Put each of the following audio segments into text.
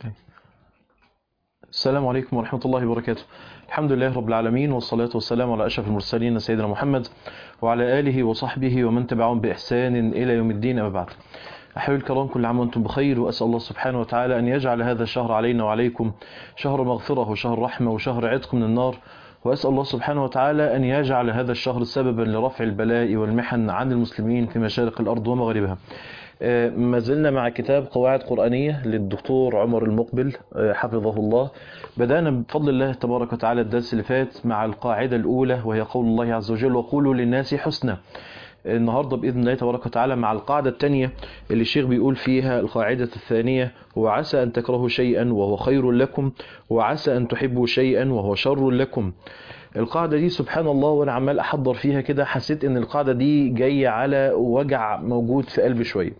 السلام عليكم ورحمة الله وبركاته الحمد لله رب العالمين والصلاة والسلام على أشرف المرسلين سيدنا محمد وعلى آله وصحبه ومن تبعهم بإحسان إلى يوم الدين أما بعد أحبابي الكرام كل عام وأنتم بخير وأسأل الله سبحانه وتعالى أن يجعل هذا الشهر علينا وعليكم شهر مغفرة وشهر رحمة وشهر عتق من النار وأسأل الله سبحانه وتعالى أن يجعل هذا الشهر سببا لرفع البلاء والمحن عن المسلمين في مشارق الأرض ومغاربها ما زلنا مع كتاب قواعد قرآنية للدكتور عمر المقبل حفظه الله بدأنا بفضل الله تبارك وتعالى الدرس اللي فات مع القاعدة الأولى وهي قول الله عز وجل وقولوا للناس حسنا النهاردة بإذن الله تبارك وتعالى مع القاعدة الثانية اللي الشيخ بيقول فيها القاعدة الثانية وعسى أن تكرهوا شيئا وهو خير لكم وعسى أن تحبوا شيئا وهو شر لكم القاعدة دي سبحان الله وانا عمال احضر فيها كده حسيت ان القاعدة دي جاية على وجع موجود في قلبي شوية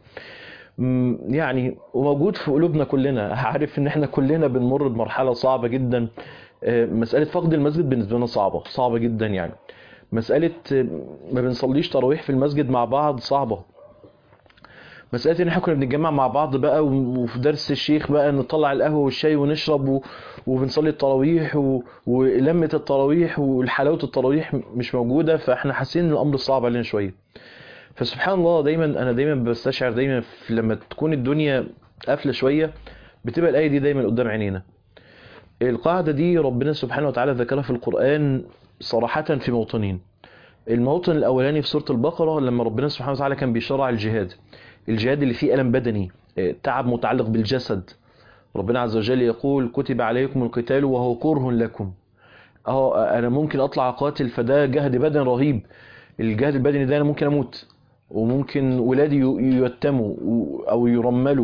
يعني وموجود في قلوبنا كلنا عارف ان احنا كلنا بنمر بمرحلة صعبة جدا مسألة فقد المسجد بالنسبة لنا صعبة صعبة جدا يعني مسألة ما بنصليش تراويح في المسجد مع بعض صعبة مسألة ان احنا كنا بنتجمع مع بعض بقى وفي درس الشيخ بقى نطلع القهوة والشاي ونشرب و... وبنصلي التراويح و... ولمة التراويح والحلاوة التراويح مش موجودة فاحنا حاسين ان الامر صعب علينا شوية فسبحان الله دايما انا دايما بستشعر دايما لما تكون الدنيا قافلة شوية بتبقى الآية دي دايما قدام عينينا القاعدة دي ربنا سبحانه وتعالى ذكرها في القرآن صراحة في موطنين الموطن الأولاني في سورة البقرة لما ربنا سبحانه وتعالى كان بيشرع الجهاد الجهاد اللي فيه ألم بدني تعب متعلق بالجسد ربنا عز وجل يقول كتب عليكم القتال وهو كره لكم اه انا ممكن اطلع اقاتل فده جهد بدني رهيب الجهد البدني ده انا ممكن اموت وممكن ولادي يتموا او يرملوا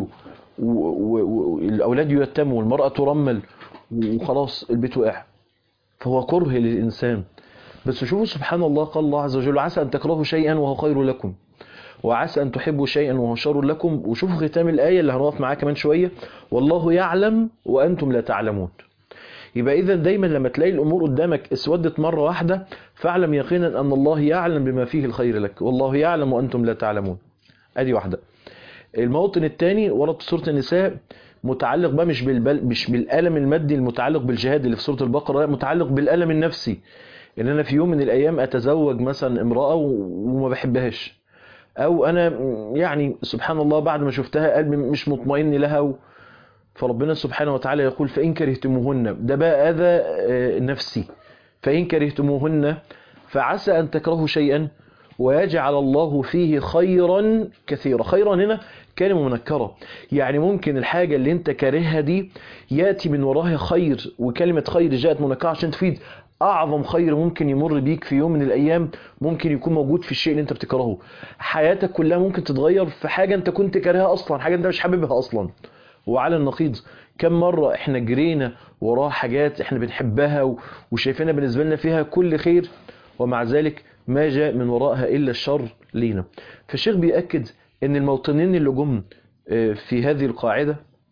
والاولاد يتموا والمراه ترمل وخلاص البيت وقع فهو كره للانسان بس شوفوا سبحان الله قال الله عز وجل عسى ان تكرهوا شيئا وهو خير لكم وعسى أن تحبوا شيئا وهو شر لكم وشوفوا ختام الآية اللي هنقف معاها كمان شوية والله يعلم وأنتم لا تعلمون يبقى إذا دايما لما تلاقي الأمور قدامك اسودت مرة واحدة فاعلم يقينا أن الله يعلم بما فيه الخير لك والله يعلم وأنتم لا تعلمون أدي واحدة الموطن الثاني ورد سورة النساء متعلق بقى مش بالبل مش بالألم المادي المتعلق بالجهاد اللي في سورة البقرة متعلق بالألم النفسي ان انا في يوم من الايام اتزوج مثلا امرأة وما بحبهاش او انا يعني سبحان الله بعد ما شفتها قلبي مش مطمئن لها و... فربنا سبحانه وتعالى يقول فإن كرهتموهن ده بقى أذى نفسي فإن كرهتموهن فعسى أن تكرهوا شيئا ويجعل الله فيه خيرا كثيرا خيرا هنا كلمة منكرة يعني ممكن الحاجة اللي انت كارهها دي يأتي من وراها خير وكلمة خير جاءت منكرة عشان تفيد اعظم خير ممكن يمر بيك في يوم من الايام ممكن يكون موجود في الشيء اللي انت بتكرهه حياتك كلها ممكن تتغير في حاجة انت كنت كارهها اصلا حاجة انت مش حاببها اصلا وعلى النقيض كم مرة احنا جرينا وراه حاجات احنا بنحبها وشايفينها بالنسبة لنا فيها كل خير ومع ذلك ما جاء من وراءها الا الشر لينا فالشيخ بيأكد ان الموطنين اللي جم في هذه القاعدة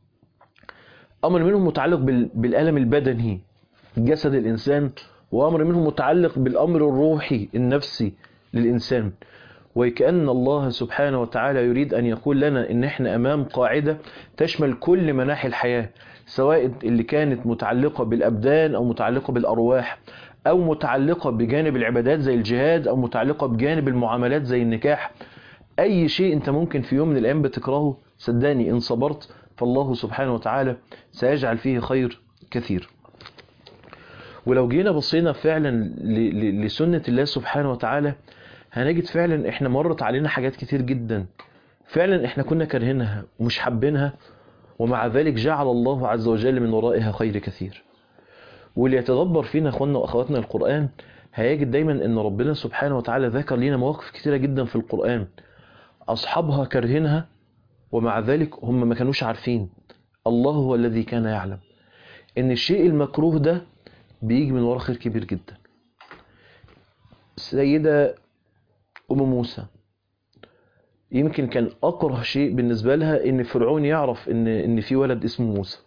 امر منهم متعلق بالألم البدني جسد الإنسان وأمر منهم متعلق بالأمر الروحي النفسي للإنسان وكأن الله سبحانه وتعالى يريد أن يقول لنا إن إحنا أمام قاعدة تشمل كل مناحي الحياة سواء اللي كانت متعلقة بالأبدان أو متعلقة بالأرواح أو متعلقة بجانب العبادات زي الجهاد أو متعلقة بجانب المعاملات زي النكاح أي شيء أنت ممكن في يوم من الأيام بتكرهه صدقني إن صبرت فالله سبحانه وتعالى سيجعل فيه خير كثير ولو جينا بصينا فعلا لسنة الله سبحانه وتعالى هنجد فعلا احنا مرت علينا حاجات كتير جدا فعلا احنا كنا كارهينها ومش حابينها ومع ذلك جعل الله عز وجل من ورائها خير كثير واللي يتدبر فينا اخواننا واخواتنا القرآن هيجد دايما ان ربنا سبحانه وتعالى ذكر لنا مواقف كتيرة جدا في القرآن اصحابها كارهينها ومع ذلك هم ما كانوش عارفين الله هو الذي كان يعلم ان الشيء المكروه ده بيجي من ورا خير كبير جدا السيدة أم موسى يمكن كان أكره شيء بالنسبة لها إن فرعون يعرف إن إن في ولد اسمه موسى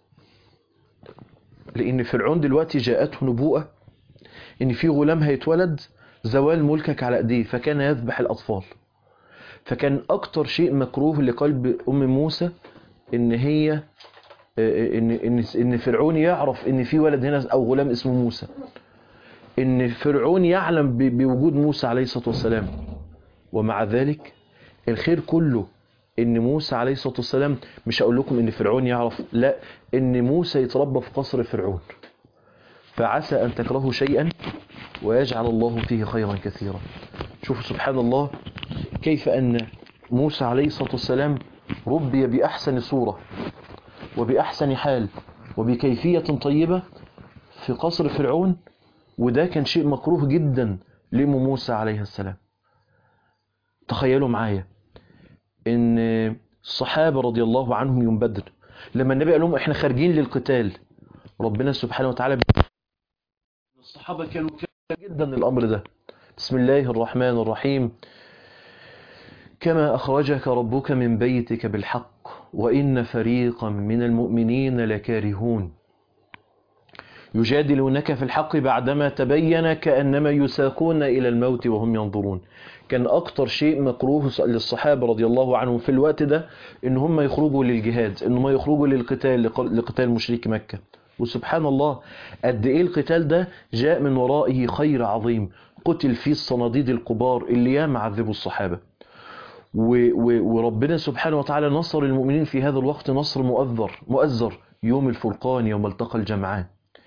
لأن فرعون دلوقتي جاءته نبوءة إن في غلام هيتولد زوال ملكك على ايديه فكان يذبح الأطفال فكان أكتر شيء مكروه لقلب أم موسى إن هي آه، ان ان ان فرعون يعرف ان في ولد هنا او غلام اسمه موسى ان فرعون يعلم ب- بوجود موسى عليه الصلاه والسلام ومع ذلك الخير كله ان موسى عليه الصلاه والسلام مش هقول لكم ان فرعون يعرف لا ان موسى يتربى في قصر فرعون فعسى ان تكرهوا شيئا ويجعل الله فيه خيرا كثيرا شوفوا سبحان الله كيف ان موسى عليه الصلاه والسلام ربي باحسن صوره وباحسن حال وبكيفيه طيبه في قصر فرعون وده كان شيء مكروه جدا لأم موسى عليه السلام تخيلوا معايا ان الصحابة رضي الله عنهم يوم بدر لما النبي قال لهم احنا خارجين للقتال ربنا سبحانه وتعالى بي- الصحابة كانوا كانوا جدا الامر ده بسم الله الرحمن الرحيم كما اخرجك ربك من بيتك بالحق وان فريقا من المؤمنين لكارهون يجادلونك في الحق بعدما تبين كأنما يساقون إلى الموت وهم ينظرون كان أكتر شيء مكروه للصحابة رضي الله عنهم في الوقت ده إن هم يخرجوا للجهاد إن هم يخرجوا للقتال لق- لقتال مشرك مكة وسبحان الله قد إيه القتال ده جاء من ورائه خير عظيم قتل فيه الصناديد الكبار اللي ياما عذبوا الصحابة و- و- وربنا سبحانه وتعالى نصر المؤمنين في هذا الوقت نصر مؤذر مؤذر يوم الفرقان يوم التقى الجمعان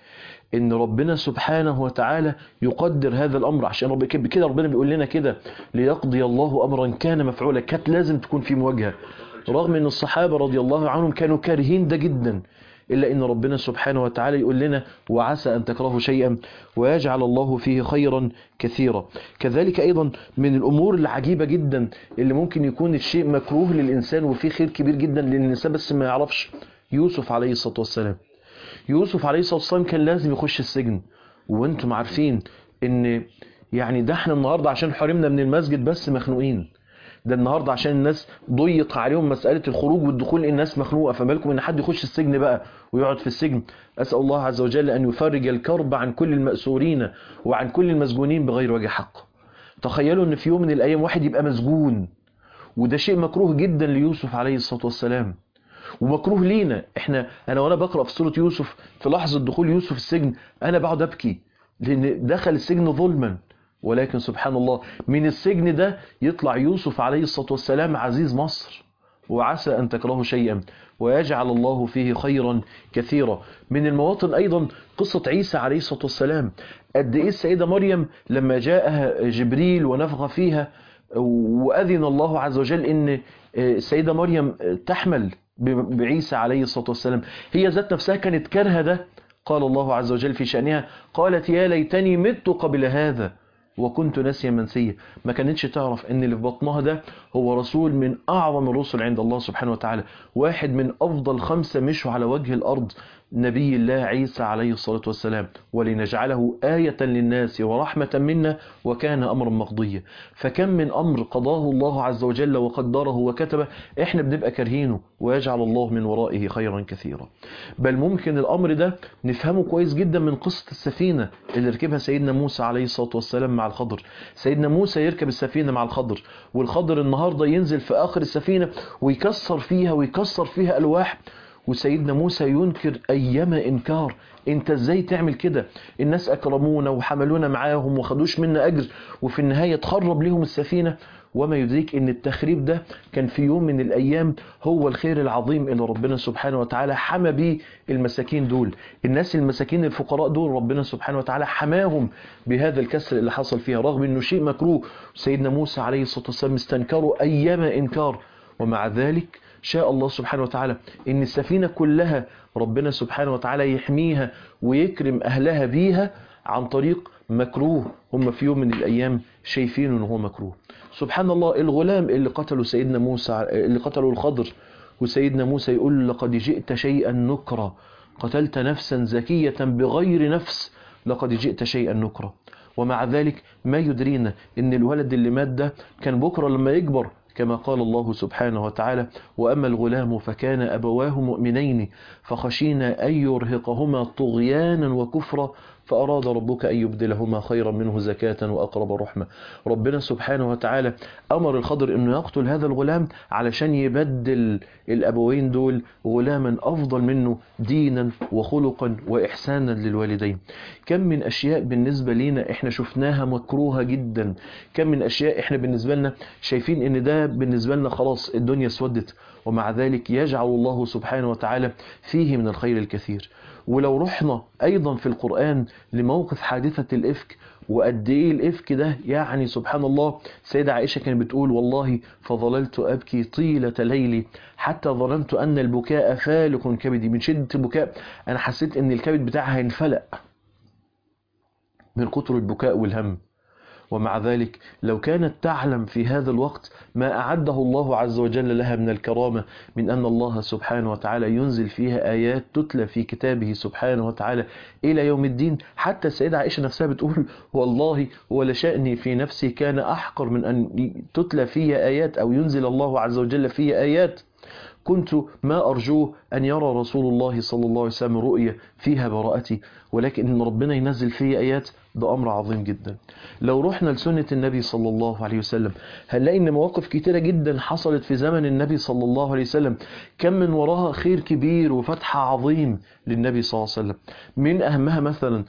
ان ربنا سبحانه وتعالى يقدر هذا الامر عشان رب كده ربنا بيقول لنا كده ليقضي الله امرا كان مفعولا كانت لازم تكون في مواجهه رغم ان الصحابه رضي الله عنهم كانوا كارهين ده جدا الا ان ربنا سبحانه وتعالى يقول لنا وعسى ان تكرهوا شيئا ويجعل الله فيه خيرا كثيرا كذلك ايضا من الامور العجيبه جدا اللي ممكن يكون الشيء مكروه للانسان وفيه خير كبير جدا للانسان بس ما يعرفش يوسف عليه الصلاه والسلام يوسف عليه الصلاه والسلام كان لازم يخش السجن وانتم عارفين ان يعني ده احنا النهارده عشان حرمنا من المسجد بس مخنوقين ده النهارده عشان الناس ضيق عليهم مساله الخروج والدخول الناس مخنوقه فما بالكم ان حد يخش السجن بقى ويقعد في السجن اسال الله عز وجل ان يفرج الكرب عن كل الماسورين وعن كل المسجونين بغير وجه حق تخيلوا ان في يوم من الايام واحد يبقى مسجون وده شيء مكروه جدا ليوسف عليه الصلاه والسلام ومكروه لينا احنا انا وانا بقرا في سوره يوسف في لحظه دخول يوسف السجن انا بقعد ابكي لان دخل السجن ظلما ولكن سبحان الله من السجن ده يطلع يوسف عليه الصلاه والسلام عزيز مصر وعسى ان تكرهوا شيئا ويجعل الله فيه خيرا كثيرا من المواطن ايضا قصه عيسى عليه الصلاه والسلام قد ايه السيده مريم لما جاءها جبريل ونفخ فيها واذن الله عز وجل ان السيده مريم تحمل بعيسى عليه الصلاه والسلام هي ذات نفسها كانت كارهه ده قال الله عز وجل في شأنها قالت يا ليتني مت قبل هذا وكنت ناسيا منسيا ما كانتش تعرف ان اللي في بطنها ده هو رسول من اعظم الرسل عند الله سبحانه وتعالى واحد من افضل خمسة مشوا على وجه الارض نبي الله عيسى عليه الصلاة والسلام ولنجعله آية للناس ورحمة منا وكان أمرا مقضيا فكم من أمر قضاه الله عز وجل وقدره وكتبه إحنا بنبقى كارهينه ويجعل الله من ورائه خيرا كثيرا بل ممكن الأمر ده نفهمه كويس جدا من قصة السفينة اللي ركبها سيدنا موسى عليه الصلاة والسلام مع الخضر سيدنا موسى يركب السفينة مع الخضر والخضر النهاردة ينزل في آخر السفينة ويكسر فيها ويكسر فيها ألواح وسيدنا موسى ينكر أيما إنكار انت ازاي تعمل كده الناس اكرمونا وحملونا معاهم وخدوش منا اجر وفي النهاية تخرب لهم السفينة وما يدريك ان التخريب ده كان في يوم من الايام هو الخير العظيم اللي ربنا سبحانه وتعالى حمى بيه المساكين دول الناس المساكين الفقراء دول ربنا سبحانه وتعالى حماهم بهذا الكسر اللي حصل فيها رغم انه شيء مكروه سيدنا موسى عليه الصلاة والسلام استنكروا ايما انكار ومع ذلك شاء الله سبحانه وتعالى ان السفينة كلها ربنا سبحانه وتعالى يحميها ويكرم اهلها بيها عن طريق مكروه هم في يوم من الايام شايفينه ان هو مكروه سبحان الله الغلام اللي قتلوا سيدنا موسى اللي قتلوا الخضر وسيدنا موسى يقول لقد جئت شيئا نكرا قتلت نفسا زكية بغير نفس لقد جئت شيئا نكرا ومع ذلك ما يدرينا ان الولد اللي مات ده كان بكرة لما يكبر كما قال الله سبحانه وتعالى وأما الغلام فكان أبواه مؤمنين فخشينا أن يرهقهما طغيانا وكفرا فأراد ربك أن يبدلهما خيرا منه زكاة وأقرب رحمة ربنا سبحانه وتعالى أمر الخضر أنه يقتل هذا الغلام علشان يبدل الأبوين دول غلاما أفضل منه دينا وخلقا وإحسانا للوالدين كم من أشياء بالنسبة لنا إحنا شفناها مكروهة جدا كم من أشياء إحنا بالنسبة لنا شايفين إن ده بالنسبة لنا خلاص الدنيا اسودت ومع ذلك يجعل الله سبحانه وتعالى فيه من الخير الكثير ولو رحنا أيضا في القرآن لموقف حادثة الإفك وقد ايه الإفك ده يعني سبحان الله سيدة عائشة كانت بتقول والله فظللت أبكي طيلة ليلي حتى ظننت أن البكاء فالق كبدي من شدة البكاء أنا حسيت أن الكبد بتاعها هينفلق من كتر البكاء والهم ومع ذلك لو كانت تعلم في هذا الوقت ما أعده الله عز وجل لها من الكرامة من أن الله سبحانه وتعالى ينزل فيها آيات تتلى في كتابه سبحانه وتعالى إلى يوم الدين حتى السيدة عائشة نفسها بتقول والله ولشأني في نفسي كان أحقر من أن تتلى في آيات أو ينزل الله عز وجل في آيات كنت ما أرجوه أن يرى رسول الله صلى الله عليه وسلم رؤية فيها براءتي ولكن إن ربنا ينزل فيه آيات ده أمر عظيم جدا لو رحنا لسنة النبي صلى الله عليه وسلم هنلاقي إن مواقف كتيرة جدا حصلت في زمن النبي صلى الله عليه وسلم كم من وراها خير كبير وفتح عظيم للنبي صلى الله عليه وسلم من أهمها مثلا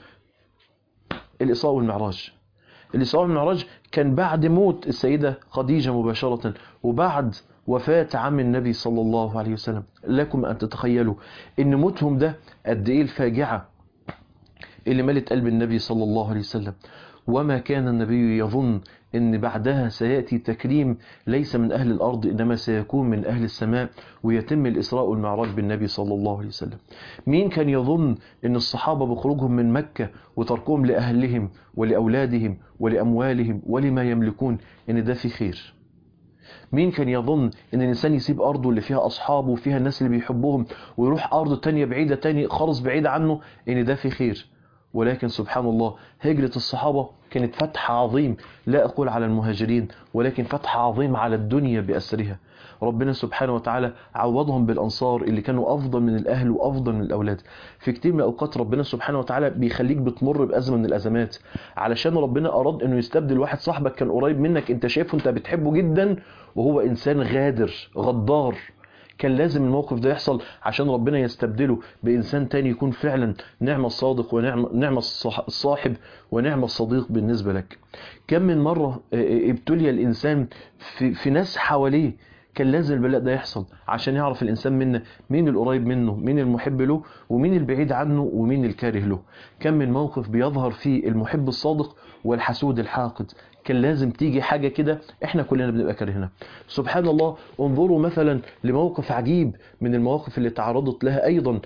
الإسراء والمعراج الإسراء والمعراج كان بعد موت السيدة خديجة مباشرة وبعد وفاة عم النبي صلى الله عليه وسلم لكم أن تتخيلوا إن موتهم ده قد إيه الفاجعة اللي ملت قلب النبي صلى الله عليه وسلم وما كان النبي يظن ان بعدها سيأتي تكريم ليس من أهل الأرض إنما سيكون من أهل السماء ويتم الإسراء والمعراج بالنبي صلى الله عليه وسلم مين كان يظن ان الصحابة بخروجهم من مكة وتركهم لأهلهم ولأولادهم ولأموالهم ولما يملكون ان ده في خير مين كان يظن ان الانسان يسيب ارضه اللي فيها اصحابه وفيها الناس اللي بيحبهم ويروح ارض تانية بعيدة تاني خالص بعيدة عنه ان ده في خير ولكن سبحان الله هجرة الصحابة كانت فتح عظيم لا أقول على المهاجرين ولكن فتح عظيم على الدنيا بأسرها ربنا سبحانه وتعالى عوضهم بالأنصار اللي كانوا أفضل من الأهل وأفضل من الأولاد في كتير من الأوقات ربنا سبحانه وتعالى بيخليك بتمر بأزمة من الأزمات علشان ربنا أراد أنه يستبدل واحد صاحبك كان قريب منك أنت شايفه أنت بتحبه جدا وهو إنسان غادر غدار كان لازم الموقف ده يحصل عشان ربنا يستبدله بإنسان تاني يكون فعلا نعم الصادق ونعم نعم الصاحب ونعم الصديق بالنسبة لك كم من مرة ابتلي الإنسان في, في ناس حواليه كان لازم البلاء ده يحصل عشان يعرف الإنسان منا مين القريب منه مين المحب له ومين البعيد عنه ومين الكاره له كم من موقف بيظهر فيه المحب الصادق والحسود الحاقد كان لازم تيجي حاجة كده احنا كلنا بنبقى كارهنا سبحان الله انظروا مثلا لموقف عجيب من المواقف اللي تعرضت لها ايضا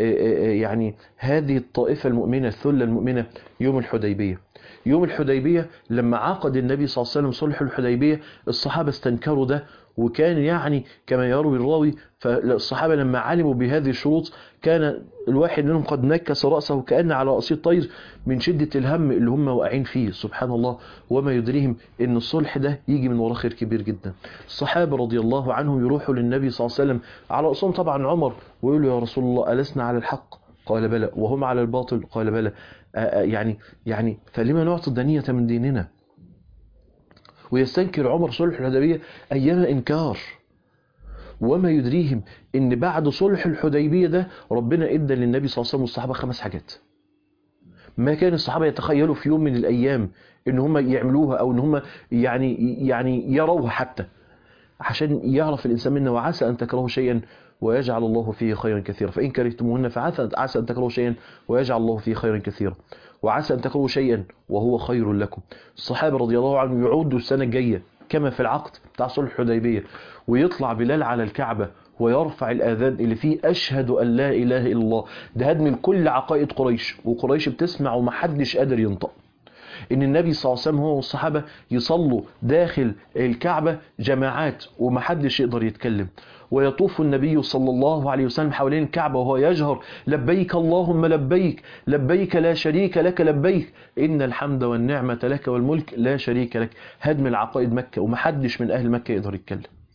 يعني هذه الطائفة المؤمنة الثلة المؤمنة يوم الحديبية يوم الحديبية لما عقد النبي صلى الله عليه وسلم صلح الحديبية الصحابة استنكروا ده وكان يعني كما يروي الراوي فالصحابة لما علموا بهذه الشروط كان الواحد منهم قد نكس رأسه كأن على رأسه طير من شدة الهم اللي هم واقعين فيه سبحان الله وما يدريهم ان الصلح ده يجي من وراه خير كبير جدا الصحابة رضي الله عنهم يروحوا للنبي صلى الله عليه وسلم على رأسهم طبعا عمر ويقولوا يا رسول الله ألسنا على الحق قال بلى وهم على الباطل قال بلى يعني يعني فلما نعطي الدنية من ديننا ويستنكر عمر صلح الحديبية أيام إنكار وما يدريهم ان بعد صلح الحديبية ده ربنا ادى للنبي صلى الله عليه وسلم والصحابة خمس حاجات ما كان الصحابة يتخيلوا في يوم من الأيام ان هم يعملوها او ان هم يعني يعني يروها حتى عشان يعرف الإنسان منا وعسى أن تكرهوا شيئا ويجعل الله فيه خيرا كثيرا فإن كرهتموهن فعسى أن تكرهوا شيئا ويجعل الله فيه خيرا كثيرا وعسى أن تكرهوا شيئا وهو خير لكم الصحابة رضي الله عنهم يعودوا السنة الجاية كما في العقد بتاع صلح الحديبية ويطلع بلال على الكعبة ويرفع الآذان اللي فيه أشهد أن لا إله إلا الله ده هدم كل عقائد قريش وقريش بتسمع ومحدش قادر ينطق ان النبي صلى الله عليه وسلم هو والصحابة يصلوا داخل الكعبة جماعات ومحدش يقدر يتكلم ويطوف النبي صلى الله عليه وسلم حوالين الكعبة وهو يجهر لبيك اللهم لبيك لبيك لا شريك لك لبيك إن الحمد والنعمة لك والملك لا شريك لك هدم العقائد مكة ومحدش من أهل مكة يقدر يتكلم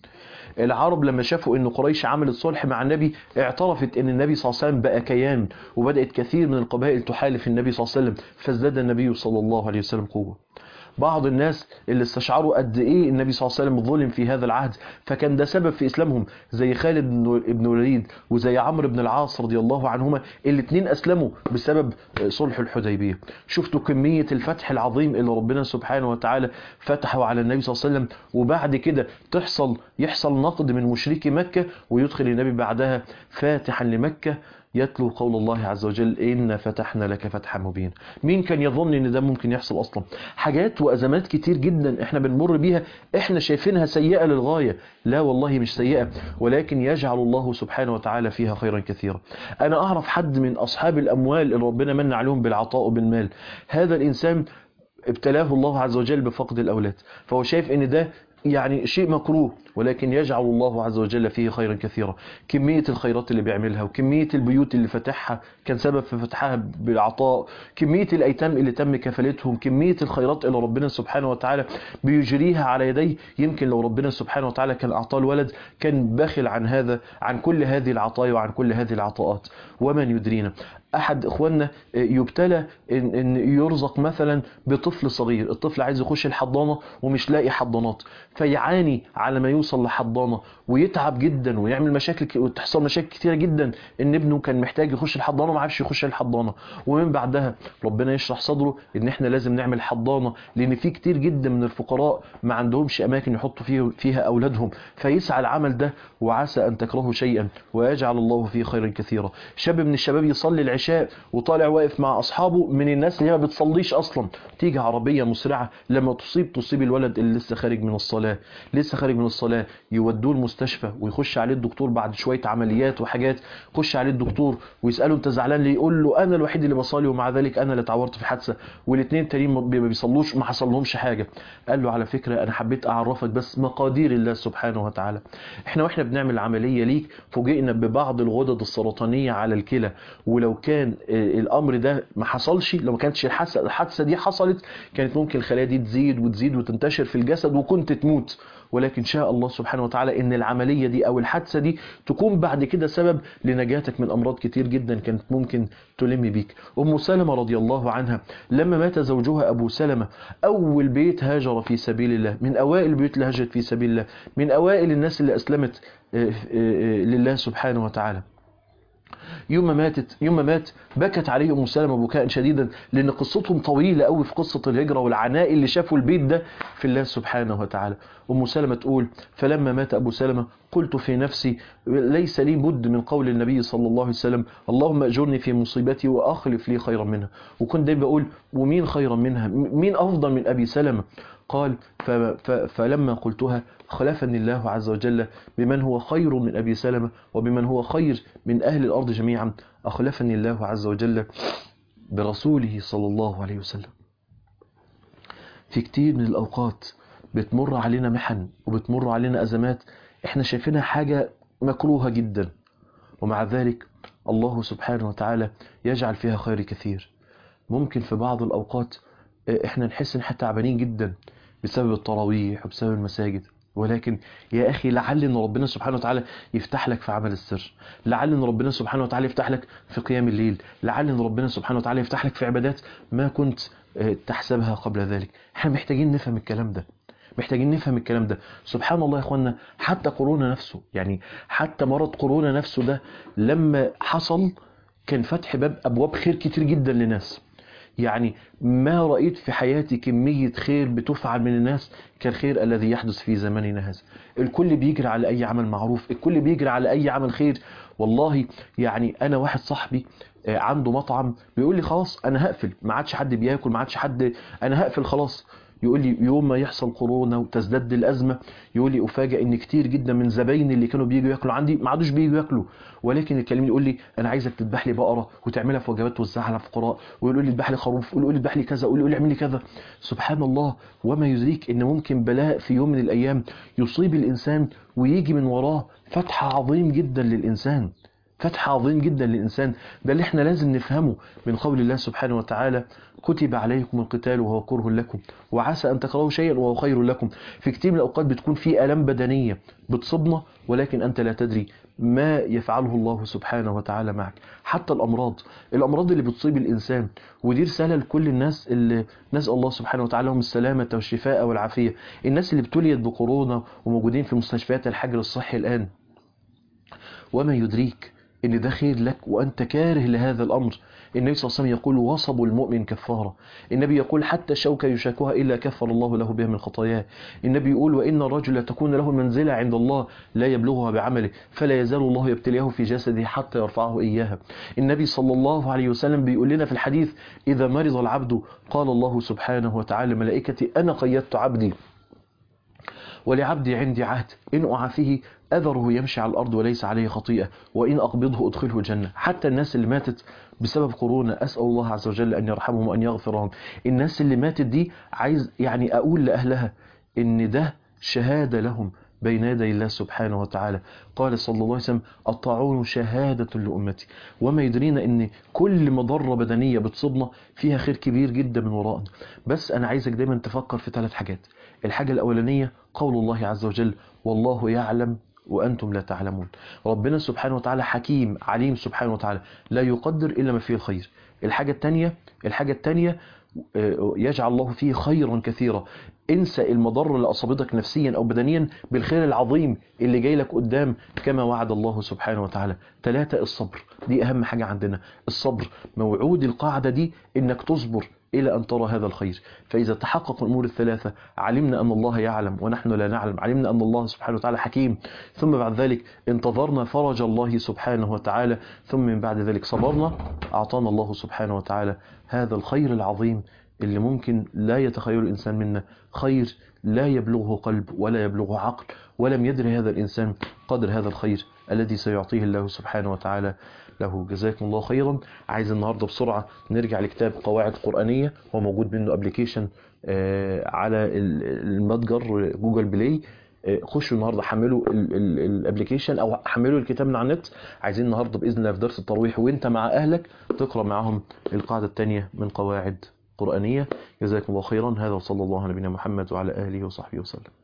العرب لما شافوا ان قريش عملت صلح مع النبي اعترفت ان النبي صلى الله عليه وسلم بقى كيان وبدات كثير من القبائل تحالف النبي صلى الله عليه وسلم فازداد النبي صلى الله عليه وسلم قوه بعض الناس اللي استشعروا قد ايه النبي صلى الله عليه وسلم ظلم في هذا العهد فكان ده سبب في اسلامهم زي خالد بن بن الوليد وزي عمرو بن العاص رضي الله عنهما الاثنين اسلموا بسبب صلح الحديبيه شفتوا كميه الفتح العظيم اللي ربنا سبحانه وتعالى فتحه على النبي صلى الله عليه وسلم وبعد كده تحصل يحصل نقد من مشركي مكه ويدخل النبي بعدها فاتحا لمكه يتلو قول الله عز وجل إن فتحنا لك فتحا مبينا مين كان يظن ان ده ممكن يحصل اصلا حاجات وازمات كتير جدا احنا بنمر بيها احنا شايفينها سيئة للغاية لا والله مش سيئة ولكن يجعل الله سبحانه وتعالى فيها خيرا كثيرا انا اعرف حد من اصحاب الاموال اللي ربنا من عليهم بالعطاء وبالمال هذا الانسان ابتلاه الله عز وجل بفقد الاولاد فهو شايف ان ده يعني شيء مكروه ولكن يجعل الله عز وجل فيه خيرا كثيرا كمية الخيرات اللي بيعملها وكمية البيوت اللي فتحها كان سبب في فتحها بالعطاء كمية الأيتام اللي تم كفالتهم كمية الخيرات اللي ربنا سبحانه وتعالى بيجريها على يديه يمكن لو ربنا سبحانه وتعالى كان أعطاه الولد كان باخل عن هذا عن كل هذه العطايا وعن كل هذه العطاءات ومن يدرينا احد اخواننا يبتلى ان, إن يرزق مثلا بطفل صغير الطفل عايز يخش الحضانه ومش لاقي حضانات فيعاني على ما يوصل لحضانه ويتعب جدا ويعمل مشاكل وتحصل مشاكل كتيره جدا ان ابنه كان محتاج يخش الحضانه ما عرفش يخش الحضانه ومن بعدها ربنا يشرح صدره ان احنا لازم نعمل حضانه لان في كتير جدا من الفقراء ما عندهمش اماكن يحطوا فيه فيها اولادهم فيسعى العمل ده وعسى ان تكرهوا شيئا ويجعل الله فيه خيرا كثيرا شاب من الشباب يصلي العشاء وطالع واقف مع اصحابه من الناس اللي ما بتصليش اصلا تيجي عربيه مسرعه لما تصيب تصيب الولد اللي لسه خارج من الصلاه لسه خارج من الصلاه يودوه المستشفى ويخش عليه الدكتور بعد شويه عمليات وحاجات يخش عليه الدكتور ويساله انت زعلان ليه يقول له انا الوحيد اللي بصلي ومع ذلك انا اللي اتعورت في حادثه والاثنين التانيين ما بيصلوش ما حصل لهمش حاجه قال له على فكره انا حبيت اعرفك بس مقادير الله سبحانه وتعالى احنا واحنا بنعمل عمليه ليك فوجئنا ببعض الغدد السرطانيه على الكلى ولو كان الامر ده ما حصلش لو ما كانتش الحادثه الحادثه دي حصلت كانت ممكن الخلايا دي تزيد وتزيد وتنتشر في الجسد وكنت تموت ولكن شاء الله سبحانه وتعالى ان العمليه دي او الحادثه دي تكون بعد كده سبب لنجاتك من امراض كتير جدا كانت ممكن تلم بيك ام سلمة رضي الله عنها لما مات زوجها ابو سلمة اول بيت هاجر في سبيل الله من اوائل البيوت اللي هاجرت في سبيل الله من اوائل الناس اللي اسلمت لله سبحانه وتعالى يوم ما ماتت يوم ما مات بكت عليه ام سلمة بكاء شديدا لان قصتهم طويله قوي في قصه الهجره والعناء اللي شافوا البيت ده في الله سبحانه وتعالى ام سلمة تقول فلما مات ابو سلمة قلت في نفسي ليس لي بد من قول النبي صلى الله عليه وسلم اللهم اجرني في مصيبتي واخلف لي خيرا منها وكنت دايما بقول ومين خيرا منها مين افضل من ابي سلمة قال فلما قلتها خلفني الله عز وجل بمن هو خير من أبي سلمة وبمن هو خير من أهل الأرض جميعا أخلفني الله عز وجل برسوله صلى الله عليه وسلم في كتير من الأوقات بتمر علينا محن وبتمر علينا أزمات احنا شايفينها حاجة مكروهة جدا ومع ذلك الله سبحانه وتعالى يجعل فيها خير كثير ممكن في بعض الأوقات احنا نحس ان احنا تعبانين جدا بسبب التراويح وبسبب المساجد ولكن يا أخي لعل أن ربنا سبحانه وتعالى يفتح لك في عمل السر لعل أن ربنا سبحانه وتعالى يفتح لك في قيام الليل لعل أن ربنا سبحانه وتعالى يفتح لك في عبادات ما كنت تحسبها قبل ذلك احنا محتاجين نفهم الكلام ده محتاجين نفهم الكلام ده سبحان الله يا اخوانا حتى كورونا نفسه يعني حتى مرض كورونا نفسه ده لما حصل كان فتح باب ابواب خير كتير جدا لناس يعني ما رأيت في حياتي كمية خير بتفعل من الناس كالخير الذي يحدث في زماننا هذا الكل بيجري على أي عمل معروف الكل بيجري على أي عمل خير والله يعني أنا واحد صاحبي عنده مطعم بيقول لي خلاص أنا هقفل ما عادش حد بياكل ما عادش حد أنا هقفل خلاص يقول لي يوم ما يحصل كورونا وتزداد الازمه يقول لي افاجئ ان كتير جدا من زبايني اللي كانوا بييجوا ياكلوا عندي ما عادوش بييجوا ياكلوا ولكن يكلمني يقول لي انا عايزك تذبح لي بقره وتعملها في وجبات توزعها على الفقراء ويقول لي اذبح لي خروف ويقول لي اذبح لي كذا ويقول لي اعمل لي كذا سبحان الله وما يدريك ان ممكن بلاء في يوم من الايام يصيب الانسان ويجي من وراه فتح عظيم جدا للانسان فتح عظيم جدا للإنسان ده اللي احنا لازم نفهمه من قول الله سبحانه وتعالى كتب عليكم القتال وهو كره لكم وعسى أن تكرهوا شيئا وهو خير لكم في كتير من الأوقات بتكون في ألم بدنية بتصبنا ولكن أنت لا تدري ما يفعله الله سبحانه وتعالى معك حتى الأمراض الأمراض اللي بتصيب الإنسان ودي رسالة لكل الناس اللي نسأل الله سبحانه وتعالى لهم السلامة والشفاء والعافية الناس اللي ابتليت بكورونا وموجودين في مستشفيات الحجر الصحي الآن وما يدريك ان ده خير لك وانت كاره لهذا الامر النبي صلى الله عليه وسلم يقول وصب المؤمن كفارة النبي يقول حتى الشوكة يشاكها إلا كفر الله له بها من خطاياه النبي يقول وإن الرجل تكون له منزلة عند الله لا يبلغها بعمله فلا يزال الله يبتليه في جسده حتى يرفعه إياها النبي صلى الله عليه وسلم بيقول لنا في الحديث إذا مرض العبد قال الله سبحانه وتعالى ملائكتي أنا قيدت عبدي ولعبدي عندي عهد إن أعافيه أذره يمشي على الأرض وليس عليه خطيئة وإن أقبضه أدخله الجنة حتى الناس اللي ماتت بسبب كورونا أسأل الله عز وجل أن يرحمهم وأن يغفرهم الناس اللي ماتت دي عايز يعني أقول لأهلها إن ده شهادة لهم بين يدي الله سبحانه وتعالى قال صلى الله عليه وسلم الطاعون شهادة لأمتي وما يدرينا ان كل مضرة بدنية بتصيبنا فيها خير كبير جدا من وراءنا بس انا عايزك دايما تفكر في ثلاث حاجات الحاجة الاولانية قول الله عز وجل والله يعلم وأنتم لا تعلمون ربنا سبحانه وتعالى حكيم عليم سبحانه وتعالى لا يقدر إلا ما فيه الخير الحاجة التانية الحاجة التانية يجعل الله فيه خيرا كثيرا انسى المضر اللي أصابتك نفسيا أو بدنيا بالخير العظيم اللي جاي لك قدام كما وعد الله سبحانه وتعالى ثلاثة الصبر دي أهم حاجة عندنا الصبر موعود القاعدة دي إنك تصبر إلى أن ترى هذا الخير فإذا تحقق الأمور الثلاثة علمنا أن الله يعلم ونحن لا نعلم علمنا أن الله سبحانه وتعالى حكيم ثم بعد ذلك انتظرنا فرج الله سبحانه وتعالى ثم من بعد ذلك صبرنا أعطانا الله سبحانه وتعالى هذا الخير العظيم اللي ممكن لا يتخيل الإنسان منا خير لا يبلغه قلب ولا يبلغه عقل ولم يدري هذا الإنسان قدر هذا الخير الذي سيعطيه الله سبحانه وتعالى له جزاكم الله خيرا عايز النهاردة بسرعة نرجع لكتاب قواعد قرآنية هو موجود منه ابلكيشن على المتجر جوجل بلاي خشوا النهارده حملوا الابلكيشن او حملوا الكتاب من على النت عايزين النهارده باذن الله في درس الترويح وانت مع اهلك تقرا معاهم القاعده الثانيه من قواعد قرانيه جزاكم الله خيرا هذا وصلى الله على نبينا محمد وعلى اله وصحبه وسلم